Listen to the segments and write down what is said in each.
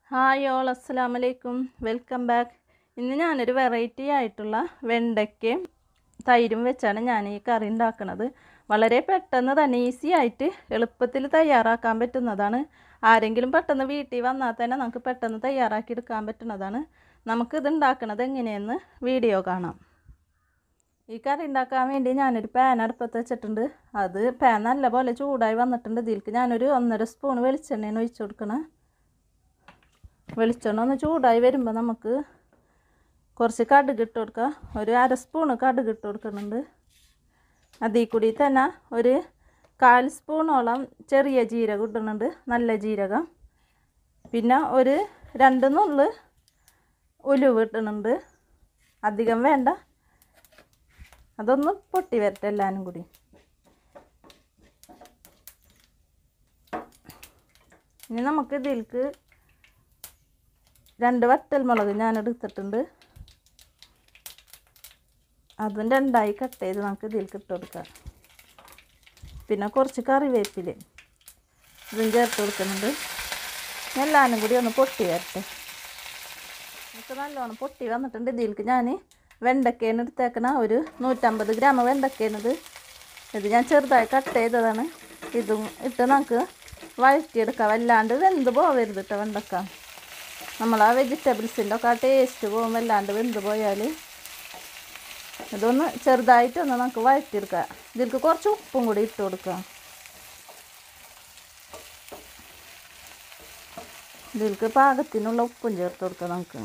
hi all അസ്സലാം വലൈക്കും welcome back ഇന്ന് ഞാനൊരു വെറൈറ്റി ആയിട്ടുള്ള വെണ്ടയ്ക്കയും തൈരും വെച്ചാണ് ഞാൻ ഈ കറി ഉണ്ടാക്കുന്നത് വളരെ പെട്ടെന്ന് തന്നെ ഈസി ആയിട്ട് എളുപ്പത്തിൽ തയ്യാറാക്കാൻ പറ്റുന്നതാണ് ആരെങ്കിലും പെട്ടെന്ന് വീട്ടിൽ വന്നാൽ തന്നെ നമുക്ക് പെട്ടെന്ന് തയ്യാറാക്കി എടുക്കാൻ പറ്റുന്നതാണ് നമുക്കിത് ഉണ്ടാക്കുന്നത് എങ്ങനെയെന്ന് വീഡിയോ കാണാം ഈ കറി ഉണ്ടാക്കാൻ വേണ്ടി ഞാനൊരു പാൻ അടുപ്പത്ത് വെച്ചിട്ടുണ്ട് അത് പാൻ നല്ലപോലെ ചൂടായി വന്നിട്ടുണ്ട് ഇതിലേക്ക് ഞാനൊരു ഒന്നര സ്പൂൺ വെളിച്ചെണ്ണയാണ് ഒഴിച്ചു കൊടുക്കണം വെളിച്ചെണ്ണ ഒന്ന് ചൂടായി വരുമ്പോൾ നമുക്ക് കുറച്ച് കടുക് ഇട്ട് കൊടുക്കുക ഒരു അര സ്പൂണ് കടുക് ഇട്ട് കൊടുക്കുന്നുണ്ട് അതിൽ കൂടി തന്നെ ഒരു കാൽ സ്പൂണോളം ചെറിയ ജീരകം ഇടുന്നുണ്ട് നല്ല ജീരകം പിന്നെ ഒരു രണ്ട് നുള്ള് ഉലുവ് ഇട്ടുന്നുണ്ട് അധികം വേണ്ട അതൊന്ന് പൊട്ടി വരട്ടെ എല്ലാവരും കൂടി ഇനി നമുക്ക് ഇതിലേക്ക് രണ്ട് വറ്റൽമുളക് ഞാൻ എടുത്തിട്ടുണ്ട് അതും രണ്ടായി കട്ട് ചെയ്ത് നമുക്ക് ഇതിലേക്ക് ഇട്ട് കൊടുക്കാം പിന്നെ കുറച്ച് കറിവേപ്പില ഇതും ചേർത്ത് കൊടുക്കുന്നുണ്ട് എല്ലാവരും കൂടി ഒന്ന് പൊട്ടി വരട്ടെ നമുക്ക് നല്ലോണം പൊട്ടി വന്നിട്ടുണ്ട് ഇതിലേക്ക് ഞാൻ വെണ്ടക്കയാണ് എടുത്തേക്കണ ഒരു നൂറ്റമ്പത് ഗ്രാം വെണ്ടക്കയാണിത് ഇത് ഞാൻ ചെറുതായി കട്ട് ചെയ്തതാണ് ഇതും ഇട്ട് നമുക്ക് വഴറ്റിയെടുക്കാം വല്ലാണ്ട് വെന്ത് പോവരുത് കേട്ടോ വെണ്ടക്ക നമ്മൾ ആ വെജിറ്റബിൾസിൻ്റെ ഒക്കെ ആ ടേസ്റ്റ് പോകും വല്ലാണ്ട് വെന്ത് പോയാൽ ഇതൊന്ന് ചെറുതായിട്ടൊന്ന് നമുക്ക് വഴറ്റിയെടുക്കാം ഇതിലേക്ക് കുറച്ച് ഉപ്പും കൂടി ഇട്ട് കൊടുക്കാം ഇതിലേക്ക് പാകത്തിനുള്ള ഉപ്പും ചേർത്ത് കൊടുക്കാം നമുക്ക്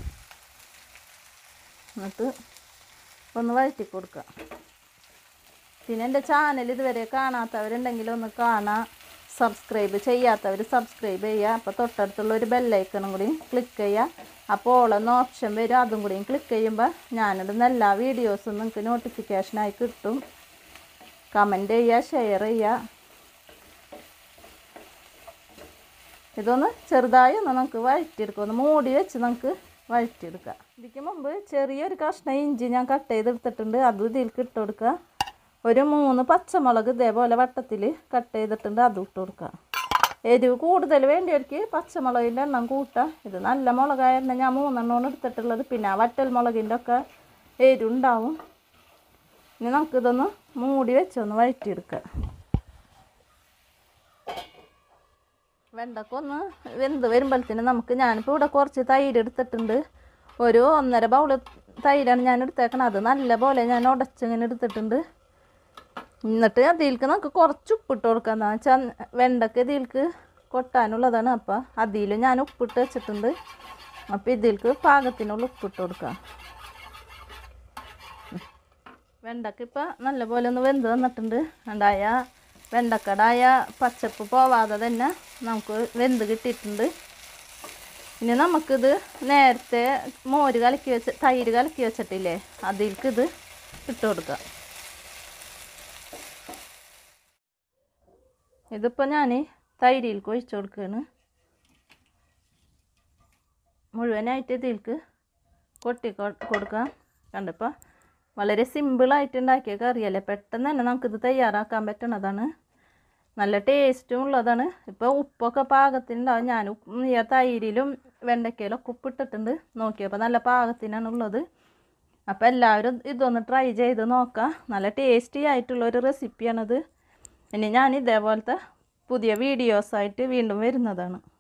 എന്നിട്ട് ഒന്ന് വഴറ്റി കൊടുക്കാം പിന്നെ എൻ്റെ ചാനൽ ഇതുവരെ കാണാത്തവരുണ്ടെങ്കിൽ ഒന്ന് കാണാം സബ്സ്ക്രൈബ് ചെയ്യാത്തവർ സബ്സ്ക്രൈബ് ചെയ്യുക അപ്പോൾ തൊട്ടടുത്തുള്ള ഒരു ബെല്ലൈക്കണും കൂടി ക്ലിക്ക് ചെയ്യുക അപ്പോൾ ഓളെന്ന ഓപ്ഷൻ വരും അതും കൂടിയും ക്ലിക്ക് ചെയ്യുമ്പോൾ ഞാനിടുന്ന എല്ലാ വീഡിയോസും നിങ്ങൾക്ക് നോട്ടിഫിക്കേഷനായി കിട്ടും കമൻറ്റ് ചെയ്യുക ഷെയർ ചെയ്യുക ഇതൊന്ന് ചെറുതായി ഒന്ന് നമുക്ക് വഴറ്റിയെടുക്കാം ഒന്ന് മൂടി വെച്ച് നമുക്ക് വഴറ്റിയെടുക്കാം ഇതിക്ക് മുമ്പ് ചെറിയൊരു കഷ്ണം ഇഞ്ചി ഞാൻ കട്ട് ചെയ്തെടുത്തിട്ടുണ്ട് അതും ഇതിലേക്ക് ഇട്ട് കൊടുക്കുക ഒരു മൂന്ന് പച്ചമുളക് ഇതേപോലെ വട്ടത്തിൽ കട്ട് ചെയ്തിട്ടുണ്ട് അതും ഇട്ട് കൊടുക്കുക എരിവ് കൂടുതൽ വേണ്ടിയവർക്ക് പച്ചമുളകിൻ്റെ എണ്ണം കൂട്ടാം ഇത് നല്ല മുളകായിരുന്നു ഞാൻ മൂന്നെണ്ണമാണ് എടുത്തിട്ടുള്ളത് പിന്നെ ആ വറ്റൽ മുളകിൻ്റെ ഒക്കെ എരിവുണ്ടാവും ഇനി നമുക്കിതൊന്ന് മൂടി വെച്ചൊന്ന് വഴറ്റിയെടുക്കാം വെണ്ടക്ക ഒന്ന് വെന്ത് വരുമ്പോഴത്തേന് നമുക്ക് ഞാനിപ്പോൾ ഇവിടെ കുറച്ച് തൈര് എടുത്തിട്ടുണ്ട് ഒരു ഒന്നര ബൗള് തൈരാണ് ഞാൻ എടുത്തേക്കണത് അത് നല്ല പോലെ ഞാൻ ഉടച്ചിങ്ങനെ എടുത്തിട്ടുണ്ട് എന്നിട്ട് അതിലേക്ക് നമുക്ക് കുറച്ച് ഉപ്പിട്ട് കൊടുക്കാം എന്താ വെച്ചാൽ വെണ്ടക്ക ഇതിലേക്ക് കൊട്ടാനുള്ളതാണ് അപ്പോൾ അതിൽ ഞാൻ ഉപ്പിട്ട് വെച്ചിട്ടുണ്ട് അപ്പോൾ ഇതിലേക്ക് പാകത്തിനുള്ള ഉപ്പിട്ട് കൊടുക്കാം വെണ്ടക്ക ഇപ്പോൾ നല്ലപോലെ ഒന്ന് വെന്ത് വന്നിട്ടുണ്ട് ഉണ്ടായ വെണ്ടക്കടായ പച്ചപ്പ് പോവാതെ തന്നെ നമുക്ക് വെന്ത് കിട്ടിയിട്ടുണ്ട് ഇനി നമുക്കിത് നേരത്തെ മോര് കലക്കി വെച്ച് തൈര് കലക്കി വെച്ചിട്ടില്ലേ അതിലേക്ക് ഇത് ഇട്ട് കൊടുക്കാം ഇതിപ്പോൾ ഞാൻ തൈരിലേക്ക് ഒഴിച്ചു കൊടുക്കുകയാണ് മുഴുവനായിട്ട് ഇതിലേക്ക് കൊട്ടി കൊടുക്കാം കണ്ടപ്പോൾ വളരെ സിമ്പിളായിട്ട് ഉണ്ടാക്കിയ കറിയല്ലേ പെട്ടെന്ന് തന്നെ നമുക്കിത് തയ്യാറാക്കാൻ പറ്റണതാണ് നല്ല ടേസ്റ്റും ഉള്ളതാണ് ഇപ്പോൾ ഉപ്പൊക്കെ പാകത്തിനുണ്ടാവും ഞാൻ ഉപ്പ് ഈ തൈരിലും വെണ്ടയ്ക്കയിലൊക്കെ ഉപ്പിട്ടിട്ടുണ്ട് നോക്കിയപ്പോൾ നല്ല പാകത്തിനാണ് ഉള്ളത് അപ്പോൾ എല്ലാവരും ഇതൊന്ന് ട്രൈ ചെയ്ത് നോക്കാം നല്ല ടേസ്റ്റി ആയിട്ടുള്ള ഒരു റെസിപ്പിയാണത് ഇനി ഞാൻ ഇതേപോലത്തെ പുതിയ വീഡിയോസായിട്ട് വീണ്ടും വരുന്നതാണ്